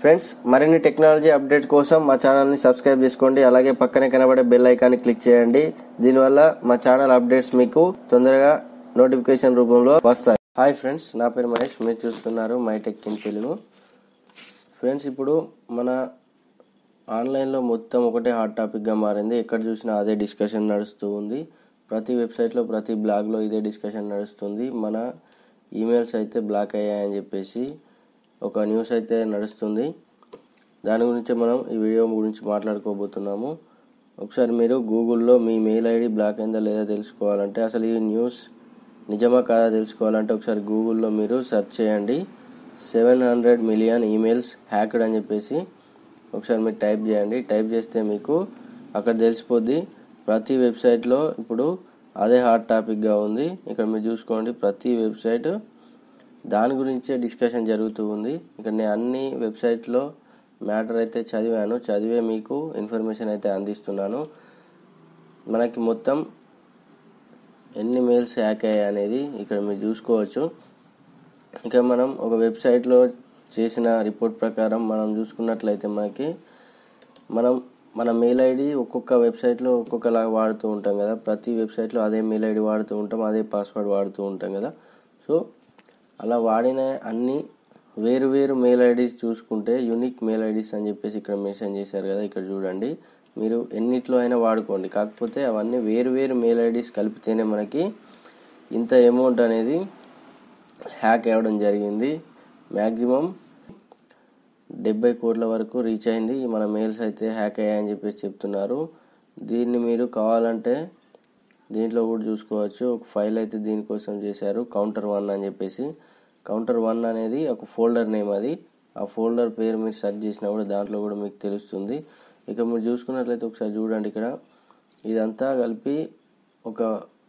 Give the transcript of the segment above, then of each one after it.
friends మరిన్ని technology update కోసం మా ఛానల్ని సబ్స్క్రైబ్ చేసుకోండి అలాగే పక్కనే కనబడే బెల్ ఐకాన్ని క్లిక్ చేయండి దీనివల్ల మా ఛానల్ అప్డేట్స్ మీకు తొందరగా నోటిఫికేషన్ రూపంలో వస్తాయి హాయ్ ఫ్రెండ్స్ నా పేరు మహేష్ మీరు చూస్తున్నారు my tech in Telugu friends ఇప్పుడు మన ఆన్లైన్లో మొత్తం ఒకటే హాట్ టాపిక్గా మారింది ఎక్కడ చూసినా అదే డిస్కషన్ నడుస్తూ ఉంది ప్రతి వెబ్సైట్లో ప్రతి బ్లాగ్లో ఇదే డిస్కషన్ నడుస్తుంది మన ఈమెయిల్స్ అయితే బ్లాక్ అయ్యాయని చెప్పేసి ఒక న్యూస్ అయితే నడుస్తుంది దాని గురించి మనం ఈ వీడియో గురించి మాట్లాడుకోబోతున్నాము ఒకసారి మీరు గూగుల్లో మీ మెయిల్ ఐడి బ్లాక్ అయిందా లేదా తెలుసుకోవాలంటే అసలు ఈ న్యూస్ నిజమా కాదా తెలుసుకోవాలంటే ఒకసారి గూగుల్లో మీరు సెర్చ్ చేయండి seven hundred million emails hacked అని చెప్పేసి ఒకసారి మీరు టైప్ చేయండి టైప్ చేస్తే మీకు అక్కడ తెలిసిపోద్ది ప్రతి వెబ్సైట్లో ఇప్పుడు అదే హాట్ టాపిక్గా ఉంది ఇక్కడ మీరు చూసుకోండి ప్రతి వెబ్సైట్ దాని గురించే డిస్కషన్ జరుగుతూ ఉంది ఇక్కడ నేను అన్ని వెబ్సైట్లో మ్యాటర్ అయితే చదివాను చదివే మీకు ఇన్ఫర్మేషన్ అయితే అందిస్తున్నాను మనకి మొత్తం ఎన్ని మెయిల్స్ హ్యాక్ అయ్యాయి అనేది ఇక్కడ మీరు చూసుకోవచ్చు ఇక మనం ఒక వెబ్సైట్లో చేసిన రిపోర్ట్ ప్రకారం మనం చూసుకున్నట్లయితే మనకి మనం మన మెయిల్ ఐడి ఒక్కొక్క వెబ్సైట్లో ఒక్కొక్కలాగా వాడుతూ ఉంటాం కదా ప్రతి వెబ్సైట్లో అదే మెయిల్ ఐడి వాడుతూ ఉంటాం అదే పాస్వర్డ్ వాడుతూ ఉంటాం కదా సో అలా వాడిన అన్ని వేరు వేరు మెయిల్ ఐడీస్ చూసుకుంటే యూనిక్ మెయిల్ ఐడీస్ అని చెప్పేసి ఇక్కడ మెన్షన్ చేశారు కదా ఇక్కడ చూడండి మీరు ఎన్నిట్లో అయినా వాడుకోండి కాకపోతే అవన్నీ వేరు వేరు మెయిల్ ఐడీస్ కలిపితేనే మనకి ఇంత అమౌంట్ అనేది హ్యాక్ అవ్వడం జరిగింది మ్యాక్సిమం డెబ్బై కోట్ల వరకు రీచ్ అయింది మన మెయిల్స్ అయితే హ్యాక్ అయ్యాయని చెప్పేసి చెప్తున్నారు దీన్ని మీరు కావాలంటే దీంట్లో కూడా చూసుకోవచ్చు ఒక ఫైల్ అయితే దీనికోసం చేశారు కౌంటర్ వన్ అని చెప్పేసి కౌంటర్ వన్ అనేది ఒక ఫోల్డర్ నేమ్ అది ఆ ఫోల్డర్ పేరు మీరు సెర్చ్ చేసినా కూడా దాంట్లో కూడా మీకు తెలుస్తుంది ఇక మీరు చూసుకున్నట్లయితే ఒకసారి చూడండి ఇక్కడ ఇదంతా కలిపి ఒక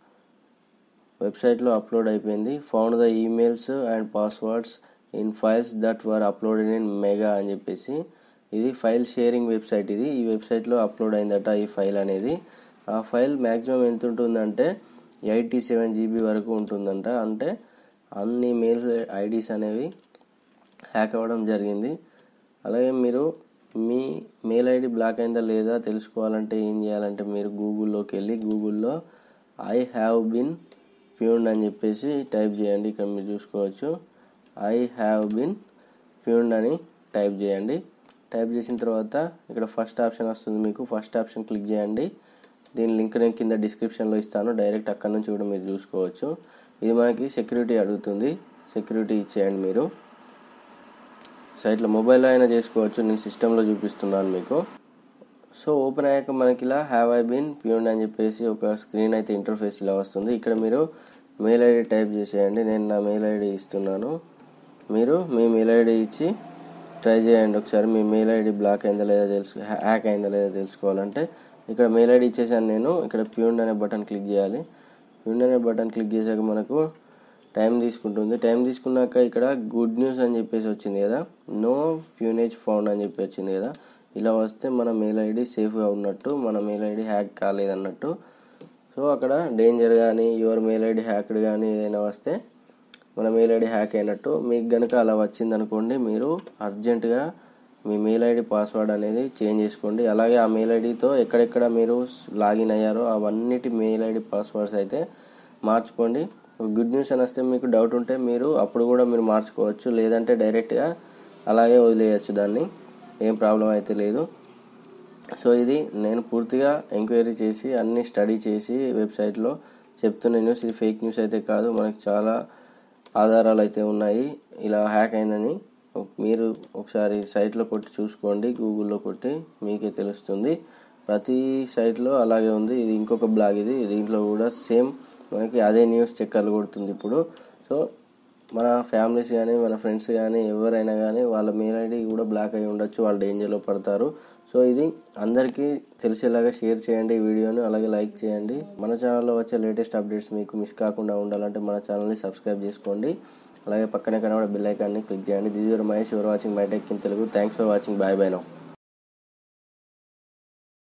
వెబ్సైట్లో అప్లోడ్ అయిపోయింది found the emails and passwords in files that were uploaded in Mega అని చెప్పేసి ఇది ఫైల్ షేరింగ్ వెబ్సైట్ ఇది ఈ వెబ్సైట్లో అప్లోడ్ అయిందట ఈ ఫైల్ అనేది ఆ ఫైల్ మ్యాక్సిమం ఎంత ఉంటుందంటే ఎయిటీ సెవెన్ జీబీ వరకు ఉంటుందంట అంటే అన్ని మెయిల్స్ ఐడీస్ అనేవి హ్యాక్ అవ్వడం జరిగింది అలాగే మీరు మీ మెయిల్ ఐడి బ్లాక్ అయిందా లేదా తెలుసుకోవాలంటే ఏం చేయాలంటే మీరు గూగుల్లోకి వెళ్ళి గూగుల్లో ఐ హ్యావ్ బిన్ ఫ్యూండ్ అని చెప్పేసి టైప్ చేయండి ఇక్కడ మీరు చూసుకోవచ్చు ఐ హ్యావ్ బిన్ ఫ్యూండ్ అని టైప్ చేయండి టైప్ చేసిన తర్వాత ఇక్కడ ఫస్ట్ ఆప్షన్ వస్తుంది మీకు ఫస్ట్ ఆప్షన్ క్లిక్ చేయండి దీని లింక్ నేను కింద డిస్క్రిప్షన్లో ఇస్తాను డైరెక్ట్ అక్కడ నుంచి కూడా మీరు చూసుకోవచ్చు ఇది మనకి సెక్యూరిటీ అడుగుతుంది సెక్యూరిటీ ఇచ్చేయండి మీరు సైట్లో మొబైల్లో అయినా చేసుకోవచ్చు నేను సిస్టంలో చూపిస్తున్నాను మీకు సో ఓపెన్ అయ్యాక మనకి ఇలా హ్యావ్ ఐ బీన్ ప్యూన్ అని చెప్పేసి ఒక స్క్రీన్ అయితే ఇంటర్ఫేస్ ఇలా వస్తుంది ఇక్కడ మీరు మెయిల్ ఐడి టైప్ చేసేయండి నేను నా మెయిల్ ఐడి ఇస్తున్నాను మీరు మీ మెయిల్ ఐడి ఇచ్చి ట్రై చేయండి ఒకసారి మీ మెయిల్ ఐడి బ్లాక్ అయిందా లేదా తెలుసు హ్యాక్ అయిందా లేదా తెలుసుకోవాలంటే ఇక్కడ మెయిల్ ఐడి ఇచ్చేసాను నేను ఇక్కడ ప్యూండ్ అనే బటన్ క్లిక్ చేయాలి ప్యూండ్ అనే బటన్ క్లిక్ చేశాక మనకు టైం తీసుకుంటుంది టైం తీసుకున్నాక ఇక్కడ గుడ్ న్యూస్ అని చెప్పేసి వచ్చింది కదా నో ప్యూనేజ్ ఫౌండ్ అని చెప్పి వచ్చింది కదా ఇలా వస్తే మన మెయిల్ ఐడి సేఫ్గా ఉన్నట్టు మన మెయిల్ ఐడి హ్యాక్ కాలేదన్నట్టు సో అక్కడ డేంజర్ కానీ యువర్ మెయిల్ ఐడి హ్యాక్డ్ కానీ ఏదైనా వస్తే మన మెయిల్ ఐడి హ్యాక్ అయినట్టు మీకు కనుక అలా వచ్చిందనుకోండి మీరు అర్జెంటుగా మీ మెయిల్ ఐడి పాస్వర్డ్ అనేది చేంజ్ చేసుకోండి అలాగే ఆ మెయిల్ ఐడితో ఎక్కడెక్కడ మీరు లాగిన్ అయ్యారో అవన్నిటి మెయిల్ ఐడి పాస్వర్డ్స్ అయితే మార్చుకోండి గుడ్ న్యూస్ అని వస్తే మీకు డౌట్ ఉంటే మీరు అప్పుడు కూడా మీరు మార్చుకోవచ్చు లేదంటే డైరెక్ట్గా అలాగే వదిలేయచ్చు దాన్ని ఏం ప్రాబ్లం అయితే లేదు సో ఇది నేను పూర్తిగా ఎంక్వైరీ చేసి అన్ని స్టడీ చేసి వెబ్సైట్లో చెప్తున్న న్యూస్ ఇది ఫేక్ న్యూస్ అయితే కాదు మనకు చాలా ఆధారాలు అయితే ఉన్నాయి ఇలా హ్యాక్ అయిందని మీరు ఒకసారి సైట్లో కొట్టి చూసుకోండి గూగుల్లో కొట్టి మీకే తెలుస్తుంది ప్రతి సైట్లో అలాగే ఉంది ఇది ఇంకొక బ్లాగ్ ఇది దీంట్లో కూడా సేమ్ మనకి అదే న్యూస్ చెక్కర్లు కొడుతుంది ఇప్పుడు సో మన ఫ్యామిలీస్ కానీ మన ఫ్రెండ్స్ కానీ ఎవరైనా కానీ వాళ్ళ మెయిల్ ఐడి కూడా బ్లాక్ అయి ఉండొచ్చు వాళ్ళు డేంజర్లో పడతారు సో ఇది అందరికీ తెలిసేలాగా షేర్ చేయండి ఈ వీడియోని అలాగే లైక్ చేయండి మన ఛానల్లో వచ్చే లేటెస్ట్ అప్డేట్స్ మీకు మిస్ కాకుండా ఉండాలంటే మన ఛానల్ని సబ్స్క్రైబ్ చేసుకోండి అలాగే పక్కనే కనబడే బెల్ ఐకాన్ని క్లిక్ చేయండి this your Mahesh you're watching my tech in Telugu thanks for watching bye bye now